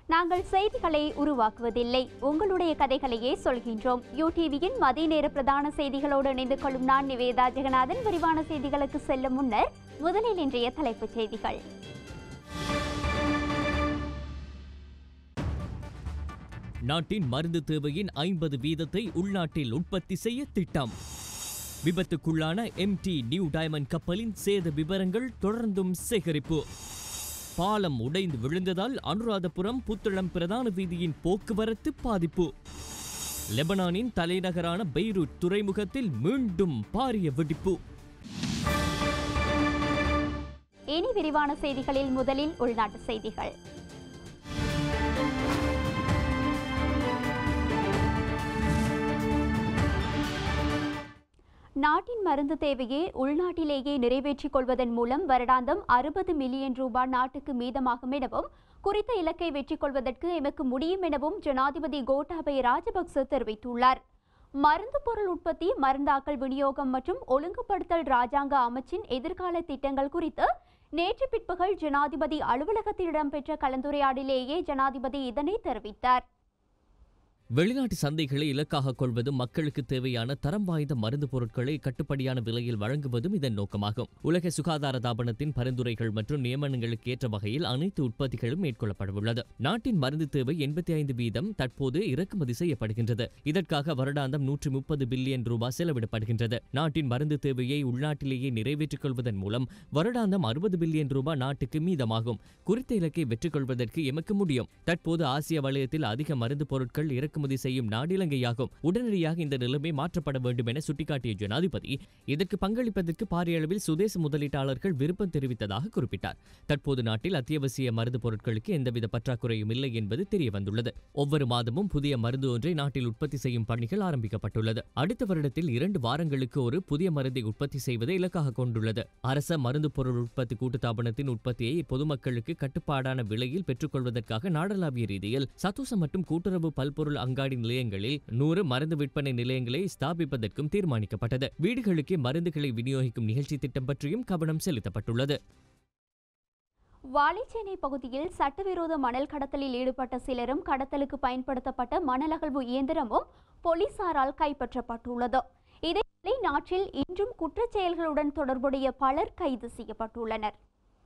நாங்கள் செய்திகளை உருவாக்குவதில்லை உங்களுடைய கதைகளையே சொல்கின்றோம் யூடிவியின் மதிய நேர பிரதான செய்திகளோடு இணைந்து கொள்ளும் நான் நிவேதா ஜெகநாதன் விரிவான செய்திகளுக்கு செல்லும் முன்னர் முதலில் இன்றைய தலைப்புச் செய்திகள் நாட்டின் மருந்து தேவையின் ஐம்பது வீதத்தை உள்நாட்டில் உற்பத்தி செய்ய திட்டம் விபத்துக்குள்ளான எம்டி நியூ டைமண்ட் கப்பலின் சேத விவரங்கள் தொடர்ந்தும் சேகரிப்பு பாலம் உடைந்து விழுந்ததால் அனுராதபுரம் புத்தளம் பிரதான வீதியின் போக்குவரத்து பாதிப்பு லெபனானின் தலைநகரான பெய்ரூட் துறைமுகத்தில் மீண்டும் பாரிய வெடிப்பு இனி விரிவான செய்திகளில் முதலில் உள்நாட்டு செய்திகள் நாட்டின் மருந்து தேவையை உள்நாட்டிலேயே நிறைவேற்றிக் கொள்வதன் மூலம் வருடாந்தம் அறுபது மில்லியன் ரூபாய் நாட்டுக்கு மீதமாகும் எனவும் குறித்த இலக்கை வெற்றி கொள்வதற்கு எமக்கு முடியும் எனவும் ஜனாதிபதி கோட்டாபய ராஜபக்ச தெரிவித்துள்ளார் மருந்து பொருள் உற்பத்தி மருந்தாக்கல் விநியோகம் மற்றும் ஒழுங்குபடுத்தல் ராஜாங்க அமைச்சின் எதிர்கால திட்டங்கள் குறித்து நேற்று பிற்பகல் ஜனாதிபதி அலுவலகத்தில் இடம்பெற்ற கலந்துரையாடலேயே ஜனாதிபதி இதனை தெரிவித்தார் வெளிநாட்டு சந்தைகளை இலக்காக கொள்வது மக்களுக்கு தேவையான தரம் வாய்ந்த மருந்து பொருட்களை கட்டுப்படியான விலையில் வழங்குவதும் இதன் நோக்கமாகும் உலக சுகாதார தாபனத்தின் பரிந்துரைகள் மற்றும் நியமனங்களுக்கு ஏற்ற வகையில் அனைத்து உற்பத்திகளும் மேற்கொள்ளப்படவுள்ளது நாட்டின் மருந்து தேவை எண்பத்தி ஐந்து வீதம் தற்போது இறக்குமதி செய்யப்படுகின்றது இதற்காக வருடாந்தம் நூற்றி முப்பது பில்லியன் ரூபாய் செலவிடப்படுகின்றது நாட்டின் மருந்து தேவையை உள்நாட்டிலேயே நிறைவேற்றிக் கொள்வதன் மூலம் வருடாந்தம் அறுபது பில்லியன் ரூபாய் நாட்டுக்கு மீதமாகும் குறித்த இலக்கை வெற்றி கொள்வதற்கு எமக்கு முடியும் தற்போது ஆசிய வலயத்தில் அதிக மருந்து பொருட்கள் இறக்கு இறக்குமதி செய்யும் நாடு இலங்கையாகும் உடனடியாக இந்த நிலைமை மாற்றப்பட வேண்டும் என சுட்டிக்காட்டிய ஜனாதிபதி இதற்கு பங்களிப்பதற்கு பாரிய அளவில் சுதேச முதலீட்டாளர்கள் விருப்பம் தெரிவித்ததாக குறிப்பிட்டார் தற்போது நாட்டில் அத்தியாவசிய மருந்து பொருட்களுக்கு எந்தவித பற்றாக்குறையும் இல்லை என்பது தெரிய வந்துள்ளது ஒவ்வொரு மாதமும் புதிய மருந்து ஒன்றை நாட்டில் உற்பத்தி செய்யும் பணிகள் ஆரம்பிக்கப்பட்டுள்ளது அடுத்த வருடத்தில் இரண்டு வாரங்களுக்கு ஒரு புதிய மருந்தை உற்பத்தி செய்வதை இலக்காக கொண்டுள்ளது அரச மருந்து பொருள் உற்பத்தி கூட்டுத்தாபனத்தின் உற்பத்தியை பொதுமக்களுக்கு கட்டுப்பாடான விலையில் பெற்றுக்கொள்வதற்காக நாடளாவிய ரீதியில் சத்தோச மற்றும் கூட்டுறவு பல்பொருள் அங்காடி நிலையங்களில் நூறு மருந்து விற்பனை நிலையங்களை ஸ்தாபிப்பதற்கும் தீர்மானிக்கப்பட்டது வீடுகளுக்கே மருந்துகளை விநியோகிக்கும் நிகழ்ச்சி திட்டம் பற்றியும் கவனம் செலுத்தப்பட்டுள்ளது வாழைச்சேனை பகுதியில் சட்டவிரோத மணல் கடத்தலில் ஈடுபட்ட சிலரும் கடத்தலுக்கு பயன்படுத்தப்பட்ட மணல் அகழ்வு இயந்திரமும் போலீசாரால் கைப்பற்றப்பட்டுள்ளது இதேவேளை நாட்டில் இன்றும் குற்றச் செயல்களுடன் தொடர்புடைய பலர் கைது செய்யப்பட்டுள்ளனர்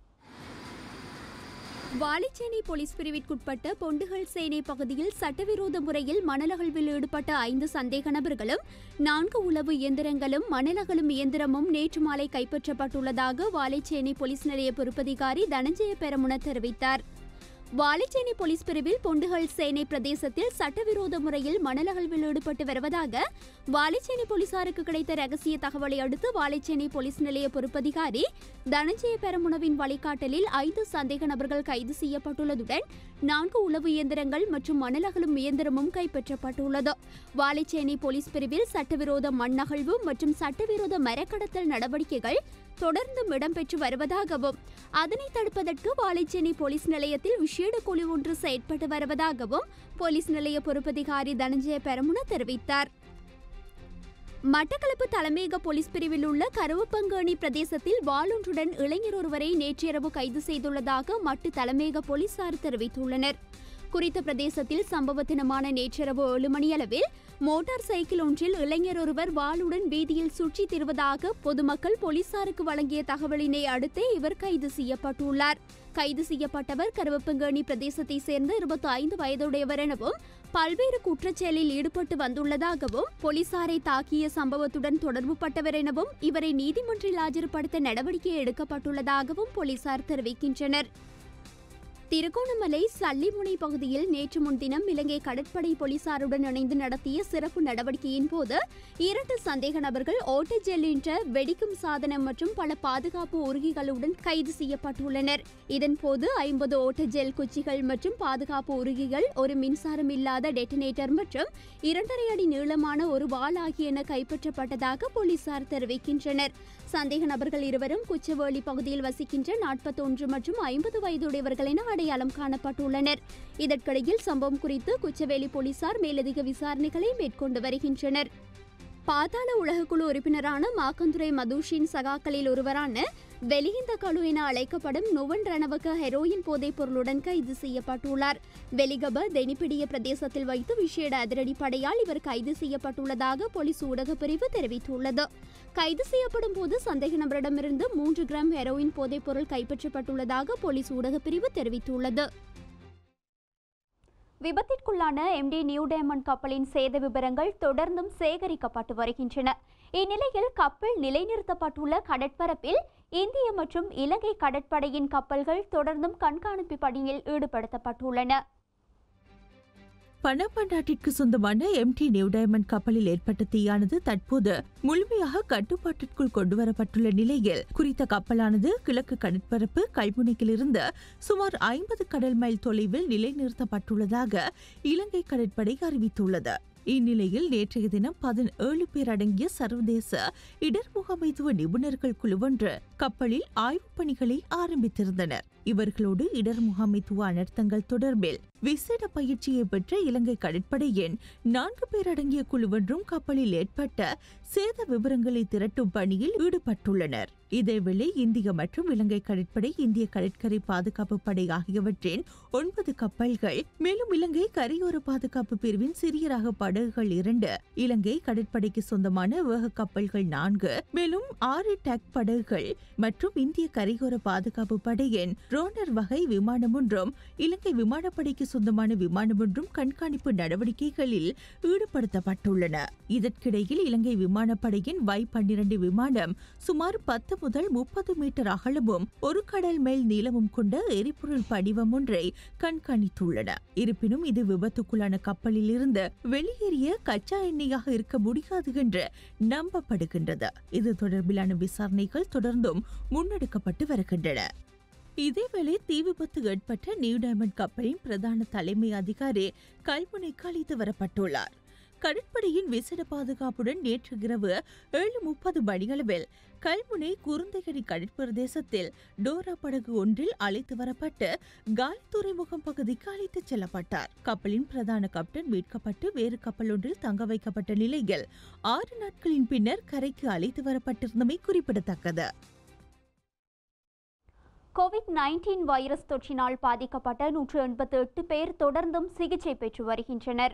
வாழைச்சேனை போலீஸ் பிரிவிற்குட்பட்ட பொண்டுகள் சேனை பகுதியில் சட்டவிரோத முறையில் மணலகழ்வில் ஈடுபட்ட ஐந்து சந்தேக நபர்களும் நான்கு உளவு இயந்திரங்களும் மணலகழும் இயந்திரமும் நேற்று மாலை கைப்பற்றப்பட்டுள்ளதாக வாழைச்சேனை போலீஸ் நிலைய பொறுப்பதிகாரி தனஞ்சய பெரமுன தெரிவித்தார் வாழைச்சேனை போலீஸ் பிரிவில் பொண்டுகள் சேனை பிரதேசத்தில் சட்டவிரோத முறையில் மணலகழ்வில் ஈடுபட்டு வருவதாக வாழைச்சேனை போலீசாருக்கு கிடைத்த ரகசிய தகவலை அடுத்து வாழைச்சேனை போலீஸ் நிலைய பொறுப்பதிகாரி தனஞ்சய பெரமுனவின் வழிகாட்டலில் ஐந்து சந்தேக நபர்கள் கைது செய்யப்பட்டுள்ளதுடன் நான்கு உளவு இயந்திரங்கள் மற்றும் மணலகலும் இயந்திரமும் கைப்பற்றப்பட்டுள்ளது வாழைச்சேனை போலீஸ் பிரிவில் சட்டவிரோத மண்ணகழ்வு மற்றும் சட்டவிரோத மரக்கடத்தல் நடவடிக்கைகள் தொடர்ந்தும் இடம்பெற்று வருவதாகவும் அதனை தடுப்பதற்கு வாழைச்சேனை போலீஸ் நிலையத்தில் விசேட குழு ஒன்று செயற்பட்டு வருவதாகவும் போலீஸ் நிலைய பொறுப்பதிகாரி தனஞ்சய பெரமுன தெரிவித்தார் மட்டக்களப்பு தலைமையக போலீஸ் பிரிவில் உள்ள கருவப்பங்கேணி பிரதேசத்தில் வாளொன்றுடன் இளைஞர் ஒருவரை நேற்றிரவு கைது செய்துள்ளதாக மட்டு தலைமையக போலீசார் தெரிவித்துள்ளனர் குறித்த பிரதேசத்தில் சம்பவ தினமான நேற்றிரவு ஏழு மணியளவில் மோட்டார் சைக்கிள் ஒன்றில் இளைஞர் ஒருவர் வாளுடன் வீதியில் சுற்றி திரிவதாக பொதுமக்கள் போலீசாருக்கு வழங்கிய தகவலினை அடுத்தே இவர் கைது செய்யப்பட்டுள்ளார் கைது செய்யப்பட்டவர் கருவப்பங்கேணி பிரதேசத்தை சேர்ந்த இருபத்தி ஐந்து வயதுடையவர் எனவும் பல்வேறு குற்றச்செயலில் ஈடுபட்டு வந்துள்ளதாகவும் போலீசாரை தாக்கிய சம்பவத்துடன் தொடர்புபட்டவர் எனவும் இவரை நீதிமன்றில் ஆஜர்படுத்த நடவடிக்கை எடுக்கப்பட்டுள்ளதாகவும் போலீசார் தெரிவிக்கின்றனர் திருகோணமலை சல்லிமுனை பகுதியில் நேற்று முன்தினம் இலங்கை கடற்படை போலீசாருடன் இணைந்து நடத்திய சிறப்பு நடவடிக்கையின் போது இரண்டு சந்தேக நபர்கள் ஓட்டஜெல் என்ற வெடிக்கும் சாதனம் மற்றும் பல பாதுகாப்பு உருகிகளுடன் கைது செய்யப்பட்டுள்ளனர் இதன்போது ஐம்பது ஓட்டஜெல் குச்சிகள் மற்றும் பாதுகாப்பு உருகிகள் ஒரு மின்சாரம் இல்லாத டெட்டனேட்டர் மற்றும் இரண்டரை அடி நீளமான ஒரு வாள் ஆகியன கைப்பற்றப்பட்டதாக போலீசார் தெரிவிக்கின்றனர் சந்தேக நபர்கள் இருவரும் குச்சவேலி பகுதியில் வசிக்கின்ற நாற்பத்தொன்று மற்றும் ஐம்பது வயதுடையவர்கள் என அடையாளம் காணப்பட்டுள்ளனர் இதற்கிடையில் சம்பவம் குறித்து குச்சவேலி போலீசார் மேலதிக விசாரணைகளை மேற்கொண்டு வருகின்றனர் பாதாள உலகக்குழு உறுப்பினரான மாக்கந்துரை மதுஷின் சகாக்களில் ஒருவரான வெலிகிந்த கழு என அழைக்கப்படும் நுவன் ரணவக ஹெரோயின் போதைப் பொருளுடன் கைது செய்யப்பட்டுள்ளார் வெலிகப தெனிப்பிடிய பிரதேசத்தில் வைத்து விசேட அதிரடி படையால் இவர் கைது செய்யப்பட்டுள்ளதாக போலீஸ் ஊடகப் பிரிவு தெரிவித்துள்ளது கைது செய்யப்படும் போது சந்தேக நபரிடமிருந்து மூன்று கிராம் ஹெரோயின் போதைப் பொருள் கைப்பற்றப்பட்டுள்ளதாக போலீஸ் ஊடகப் பிரிவு தெரிவித்துள்ளது விபத்திற்குள்ளான எம்டி நியூ டேமண்ட் கப்பலின் சேத விவரங்கள் தொடர்ந்தும் சேகரிக்கப்பட்டு வருகின்றன இந்நிலையில் கப்பல் நிலைநிறுத்தப்பட்டுள்ள கடற்பரப்பில் இந்திய மற்றும் இலங்கை கடற்படையின் கப்பல்கள் தொடர்ந்தும் கண்காணிப்பு பணியில் ஈடுபடுத்தப்பட்டுள்ளன பணப்பண்டாட்டிற்கு சொந்தமான எம்டி நியூ டைமண்ட் கப்பலில் ஏற்பட்ட தீயானது தற்போது முழுமையாக கட்டுப்பாட்டிற்குள் கொண்டுவரப்பட்டுள்ள நிலையில் குறித்த கப்பலானது கிழக்கு கடற்பரப்பு கல்முனையிலிருந்து சுமார் ஐம்பது கடல் மைல் தொலைவில் நிலைநிறுத்தப்பட்டுள்ளதாக இலங்கை கடற்படை அறிவித்துள்ளது இந்நிலையில் நேற்றைய தினம் பதினேழு பேர் அடங்கிய சர்வதேச இடர் முகாமைத்துவ நிபுணர்கள் குழுவொன்று கப்பலில் ஆய்வுப் பணிகளை ஆரம்பித்திருந்தனர் இவர்களோடு இடர் முகாமைத்துவ அனர்த்தங்கள் தொடர்பில் விசேட பயிற்சியை பெற்ற இலங்கை கடற்படையின் நான்கு பேர் அடங்கிய குழுவொன்றும் கப்பலில் ஏற்பட்ட சேத விவரங்களை திரட்டும் பணியில் ஈடுபட்டுள்ளனர் இதேவேளை இந்திய மற்றும் இலங்கை கடற்படை இந்திய கடற்கரை பாதுகாப்பு படை ஆகியவற்றின் ஒன்பது கப்பல்கள் மேலும் இலங்கை கரையோர பாதுகாப்பு பிரிவின் சிறிய ரக படகுகள் இரண்டு இலங்கை கடற்படைக்கு சொந்தமான வேக கப்பல்கள் நான்கு மேலும் ஆறு டேக் படகுகள் மற்றும் இந்திய கரையோர பாதுகாப்பு படையின் ரோனர் வகை விமானம் ஒன்றும் இலங்கை விமானப்படைக்கு சொந்தமான விமானம் ஒன்றும் கண்காணிப்பு நடவடிக்கைகளில் ஈடுபடுத்தப்பட்டுள்ளன இதற்கிடையில் இலங்கை விமானப்படையின் வை பன்னிரண்டு விமானம் சுமார் பத்து முதல் முப்பது மீட்டர் அகலமும் ஒரு கடல் மேல் நீளமும் கொண்ட எரிபொருள் படிவம் ஒன்றை கண்காணித்துள்ளன இருப்பினும் இது விபத்துக்குள்ளான கப்பலில் இருந்து வெளியேறிய கச்சா எண்ணெயாக இருக்க முடியாது என்று நம்பப்படுகின்றது இது தொடர்பிலான விசாரணைகள் தொடர்ந்தும் முன்னெடுக்கப்பட்டு வருகின்றன இதேவேளை தீ விபத்து ஏற்பட்ட நியூ டைமண்ட் கப்பலின் பிரதான தலைமை அதிகாரி கல்முனைக்கு அழைத்து வரப்பட்டுள்ளார் கடற்படையின் விசேட பாதுகாப்புடன் நேற்று இரவு ஏழு முப்பது மணியளவில் கல்முனை குருந்தையடி கடற்பிரதேசத்தில் டோரா படகு ஒன்றில் அழைத்து வரப்பட்டு காலி துறைமுகம் பகுதிக்கு அழைத்துச் செல்லப்பட்டார் கப்பலின் பிரதான கப்டன் மீட்கப்பட்டு வேறு கப்பல் ஒன்றில் தங்க வைக்கப்பட்ட நிலையில் ஆறு நாட்களின் பின்னர் கரைக்கு அழைத்து வரப்பட்டிருந்தமை குறிப்பிடத்தக்கது கோவிட் நைன்டீன் வைரஸ் தொற்றினால் பாதிக்கப்பட்ட நூற்று எண்பத்தி எட்டு பேர் தொடர்ந்தும் சிகிச்சை பெற்று வருகின்றனர்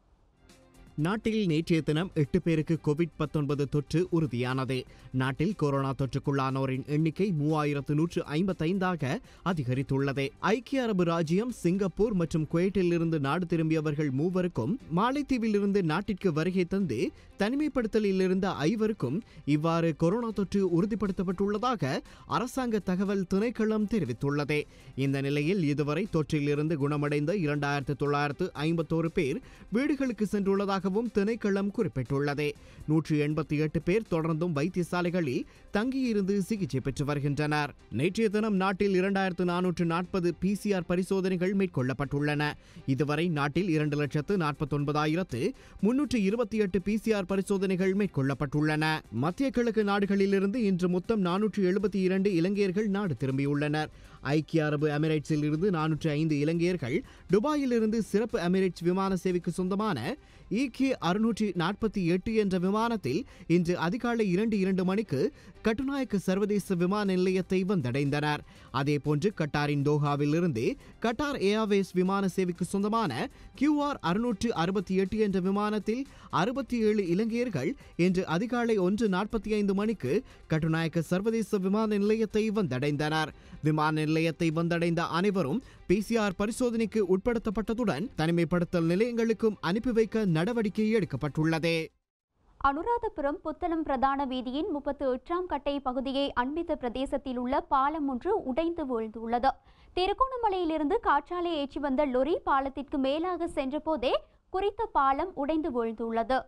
நாட்டில் நேற்றைய தினம் எட்டு பேருக்கு கோவிட் பத்தொன்பது தொற்று உறுதியானது நாட்டில் கொரோனா தொற்றுக்குள்ளானோரின் எண்ணிக்கை மூவாயிரத்து நூற்று ஐம்பத்தைந்தாக அதிகரித்துள்ளது ஐக்கிய அரபு ராஜ்யம் சிங்கப்பூர் மற்றும் குவைட்டில் இருந்து நாடு திரும்பியவர்கள் மூவருக்கும் மாலைத்தீவிலிருந்து நாட்டிற்கு வருகை தந்து தனிமைப்படுத்தலில் இருந்த ஐவருக்கும் இவ்வாறு கொரோனா தொற்று உறுதிப்படுத்தப்பட்டுள்ளதாக அரசாங்க தகவல் திணைக்களம் தெரிவித்துள்ளது இந்த நிலையில் இதுவரை தொற்றிலிருந்து குணமடைந்த இரண்டாயிரத்து தொள்ளாயிரத்து ஐம்பத்தோரு பேர் வீடுகளுக்கு சென்றுள்ளதாகவும் திணைக்களம் குறிப்பிட்டுள்ளது நூற்றி எண்பத்தி எட்டு பேர் தொடர்ந்தும் வைத்தியசாலைகளில் தங்கியிருந்து சிகிச்சை பெற்று வருகின்றனர் நேற்றைய தினம் நாட்டில் இரண்டாயிரத்து நானூற்று நாற்பது பிசிஆர் பரிசோதனைகள் மேற்கொள்ளப்பட்டுள்ளன இதுவரை நாட்டில் இரண்டு லட்சத்து நாற்பத்தொன்பதாயிரத்து முன்னூற்று இருபத்தி எட்டு பிசிஆர் பரிசோதனைகள் மேற்கொள்ளப்பட்டுள்ளன மத்திய கிழக்கு நாடுகளிலிருந்து இன்று மொத்தம் நானூற்று எழுபத்தி இரண்டு இலங்கையர்கள் நாடு திரும்பியுள்ளனர் ஐக்கிய அரபு எமிரேட்ஸில் இருந்து நானூற்று ஐந்து இலங்கையர்கள் துபாயில் இருந்து சிறப்பு எமிரேட்ஸ் விமான சேவைக்கு சொந்தமான இகே அறுநூற்றி நாற்பத்தி எட்டு என்ற விமானத்தில் இன்று அதிகாலை இரண்டு இரண்டு மணிக்கு கட்டுநாயக்க சர்வதேச விமான நிலையத்தை வந்தடைந்தனர் அதேபோன்று கட்டாரின் தோஹாவில் இருந்து கட்டார் ஏர்வேஸ் விமான சேவைக்கு சொந்தமான கியூஆர் அறுநூற்று அறுபத்தி எட்டு என்ற விமானத்தில் அறுபத்தி ஏழு இலங்கையர்கள் இன்று அதிகாலை ஒன்று நாற்பத்தி ஐந்து மணிக்கு கட்டுநாயக்க சர்வதேச விமான நிலையத்தை வந்தடைந்தனர் விமான நிலையத்தை வந்தடைந்த அனைவரும் பிசிஆர் பரிசோதனைக்கு உட்படுத்தப்பட்டதுடன் தனிமைப்படுத்தல் நிலையங்களுக்கும் அனுப்பி வைக்க நடவடிக்கை எடுக்கப்பட்டுள்ளது அனுராதபுரம் புத்தளம் பிரதான வீதியின் முப்பத்து எட்டாம் கட்டை பகுதியை அண்மித்த பிரதேசத்தில் உள்ள பாலம் ஒன்று உடைந்து வீழ்ந்துள்ளது திருகோணமலையிலிருந்து காற்றாலை ஏற்றி வந்த லொரி பாலத்திற்கு மேலாக சென்றபோதே குறித்த பாலம் உடைந்து வீழ்ந்துள்ளது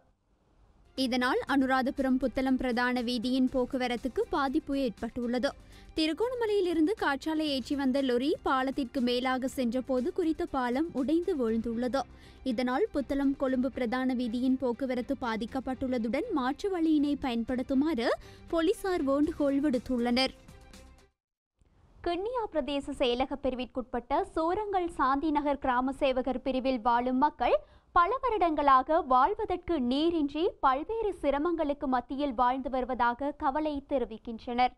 இதனால் அனுராதபுரம் புத்தளம் பிரதான வீதியின் போக்குவரத்துக்கு பாதிப்பு ஏற்பட்டுள்ளது திருகோணமலையிலிருந்து காற்றாலை ஏற்றி வந்த லொரி பாலத்திற்கு மேலாக சென்றபோது குறித்த பாலம் உடைந்து வீழ்ந்துள்ளது இதனால் புத்தளம் கொழும்பு பிரதான வீதியின் போக்குவரத்து பாதிக்கப்பட்டுள்ளதுடன் மாற்று வழியினை பயன்படுத்துமாறு போலீசார் வேண்டுகோள் விடுத்துள்ளனர் கிண்ணியா பிரதேச செயலக பிரிவிற்குட்பட்ட சோரங்கல் சாந்தி நகர் கிராம சேவகர் பிரிவில் வாழும் மக்கள் பல வருடங்களாக வாழ்வதற்கு நீரின்றி பல்வேறு சிரமங்களுக்கு மத்தியில் வாழ்ந்து வருவதாக கவலை தெரிவிக்கின்றனர்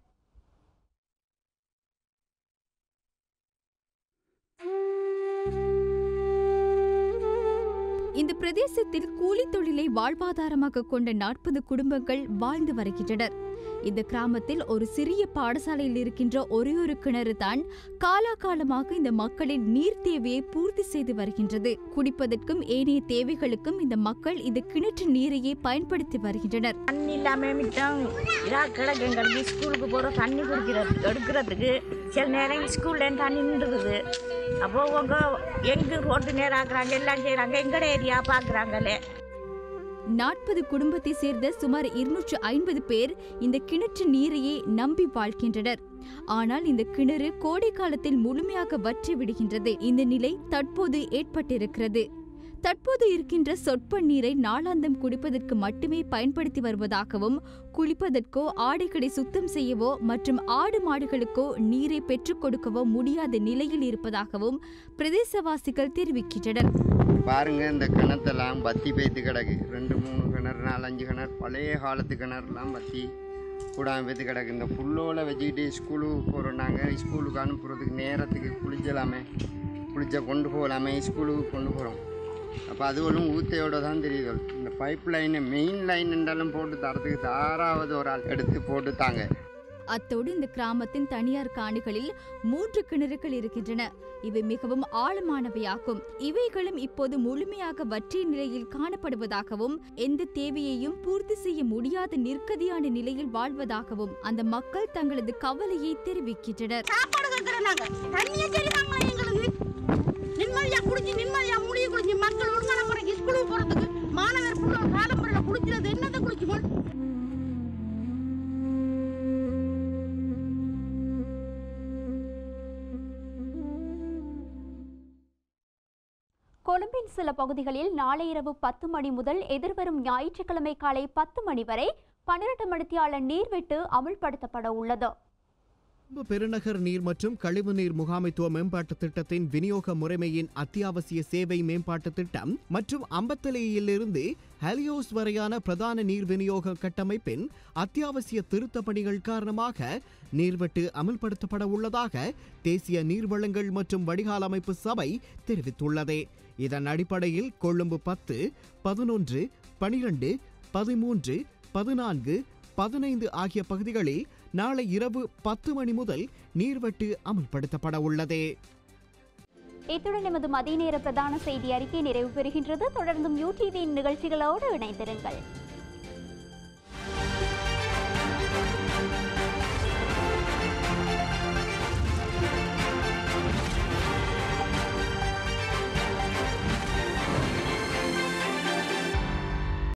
இந்த பிரதேசத்தில் கூலி தொழிலை வாழ்வாதாரமாக கொண்ட நாற்பது குடும்பங்கள் வாழ்ந்து வருகின்றனர் இந்த கிராமத்தில் ஒரு சிறிய பாடசாலையில் இருக்கின்ற ஒரே ஒரு கிணறு தான் காலாகாலமாக இந்த மக்களின் நீர் தேவையை பூர்த்தி செய்து வருகின்றது குடிப்பதற்கும் ஏனைய தேவைகளுக்கும் இந்த மக்கள் இந்த கிணற்று நீரையே பயன்படுத்தி வருகின்றனர் தண்ணி இல்லாமல் மிச்சம் இதாக கிடக்கு எங்களுக்கு ஸ்கூலுக்கு போகிற தண்ணி குடிக்கிறது எடுக்கிறதுக்கு சில நேரம் ஸ்கூல்ல தண்ணி நின்றுது அப்போ உங்க எங்கே ரோட்டு நேரம் ஆக்குறாங்க எல்லாம் செய்கிறாங்க எங்கட ஏரியா பார்க்குறாங்களே நாற்பது குடும்பத்தை சேர்ந்த சுமார் இருநூற்று ஐம்பது பேர் இந்த கிணற்று நீரையே நம்பி வாழ்கின்றனர் ஆனால் இந்த கிணறு கோடை காலத்தில் முழுமையாக வற்றி விடுகின்றது இந்த நிலை தற்போது ஏற்பட்டிருக்கிறது தற்போது இருக்கின்ற சொற்ப நீரை நாளாந்தம் குடிப்பதற்கு மட்டுமே பயன்படுத்தி வருவதாகவும் குளிப்பதற்கோ ஆடைகளை சுத்தம் செய்யவோ மற்றும் ஆடு மாடுகளுக்கோ நீரை பெற்றுக் கொடுக்கவோ முடியாத நிலையில் இருப்பதாகவும் பிரதேசவாசிகள் தெரிவிக்கின்றனர் பாருங்க இந்த கிணத்தெல்லாம் பத்தி பேத்து கிடக்கு ரெண்டு மூணு கிணறு நாலு அஞ்சு கிணறு பழைய காலத்து கிணறுலாம் பத்தி கூடாம பேத்து கிடக்கு இந்த புல்லோல வச்சுக்கிட்டு ஸ்கூலுக்கு போகிறோம் நாங்கள் ஸ்கூலுக்கு அனுப்புறதுக்கு நேரத்துக்கு குளிச்சலாமே குளிச்ச கொண்டு போகலாமே ஸ்கூலுக்கு கொண்டு போகிறோம் அப்போ அதுவளும் ஊத்தையோட தான் தெரியுது இந்த பைப் லைனை மெயின் லைன் என்றாலும் போட்டு தரத்துக்கு தாராவது ஒரு ஆள் எடுத்து போட்டு தாங்க அத்தோடு இந்த கிராமத்தின் தனியார் காணிகளில் மூன்று கிணறுகள் இருக்கின்றன இவை மிகவும் ஆழமானவையாகும் இவைகளும் இப்போது முழுமையாக வற்றிய நிலையில் காணப்படுவதாகவும் எந்த தேவையையும் பூர்த்தி செய்ய முடியாத நிர்கதியான நிலையில் வாழ்வதாகவும் அந்த மக்கள் தங்களது கவலையை தெரிவிக்கின்றனர் சாப்பாடு கேட்குறோம் நாங்கள் தண்ணியை தெரியுமாங்களா எங்களுக்கு நிம்மதியாக குடிச்சு நிம்மதியாக முடிய குடிச்சு மக்கள் ஒழுங்கான முறைக்கு ஸ்கூலுக்கு போகிறதுக்கு மாணவர் புள்ள காலம்புறையில் குடிக்கிறது என்னத்தை குடிச்சுமோ கொழும்பின் சில பகுதிகளில் நாளை இரவு பத்து மணி முதல் எதிர்வரும் ஞாயிற்றுக்கிழமை காலை பத்து மணி வரை பன்னிரண்டு மணித்தியால நீர்வெட்டு அமுல்படுத்தப்பட உள்ளது கொழும்பு பெருநகர் நீர் மற்றும் கழிவுநீர் முகாமைத்துவ மேம்பாட்டு திட்டத்தின் விநியோக முறைமையின் அத்தியாவசிய சேவை மேம்பாட்டு திட்டம் மற்றும் அம்பத்தலையிலிருந்து ஹலியோஸ் வரையான பிரதான நீர் விநியோக கட்டமைப்பின் அத்தியாவசிய திருத்தப் பணிகள் காரணமாக நீர்வெட்டு அமல்படுத்தப்பட உள்ளதாக தேசிய நீர்வளங்கள் மற்றும் வடிகால் அமைப்பு சபை தெரிவித்துள்ளது இதன் அடிப்படையில் கொழும்பு பத்து பதினொன்று பனிரெண்டு பதிமூன்று பதினான்கு பதினைந்து ஆகிய பகுதிகளில் நாளை இரவு பத்து மணி முதல் நீர்வெட்டு அமல்படுத்தப்பட உள்ளது இத்துடன் எமது மதிய நேர பிரதான செய்தி அறிக்கை நிறைவு பெறுகின்றது தொடர்ந்தும் யூடிவியின் நிகழ்ச்சிகளோடு இணைந்திருங்கள்